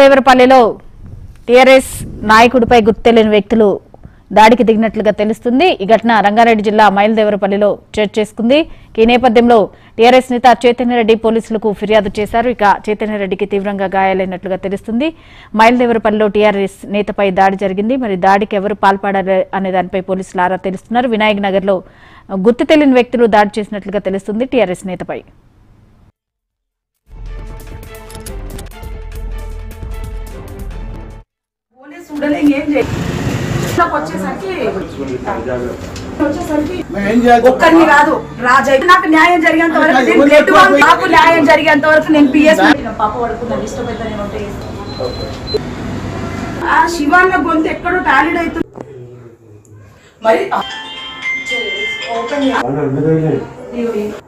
మైలదేవరపల్లిలో TRS నాయకుడిపై గుర్తు తెలియని వ్యక్తులు దాడికి దిగినట్లుగా తెలుస్తుంది ఈ ఘటన రంగారెడ్డి జిల్లా మైలదేవరపల్లిలో చోటు చేసుకుంది ఈ నేపథ్యంలో టీఆర్ఎస్ నేత చైతన్యరెడ్డి పోలీసులకు ఫిర్యాదు చేశారు ఇక చైతన్యరెడ్డికి తీవ్రంగా గాయాలైనట్లుగా తెలుస్తుంది మైలదేవరపల్లిలో టీఆర్ఎస్ నేతపై దాడి జరిగింది మరి దాడికి ఎవరు పాల్పడారు అనే దానిపై పోలీసులు ఆరా తెలుస్తున్నారు వినాయక్ నగర్ లో గుర్తు తెలియని వ్యక్తులు దాడి చేసినట్లుగా తెలుస్తుంది టీఆర్ఎస్ నేతపై పోలీసు ఉండలేం ఏం చేయ నాకు వచ్చేసరికి వచ్చేసరికి ఒక్కరిని కాదు రాజయ్య నాకు న్యాయం జరిగేంత వరకు నేను బ్లడ్ bank నాకు న్యాయం జరిగేంత వరకు నేను పిఎస్ పాప పడుకున్నా డిస్టర్బ్ అయితే నేను ఉంటే ఆ శివాన్న గొంతు ఎక్కడో టాలీడ్ అవుతుంది మరి ఓపెన్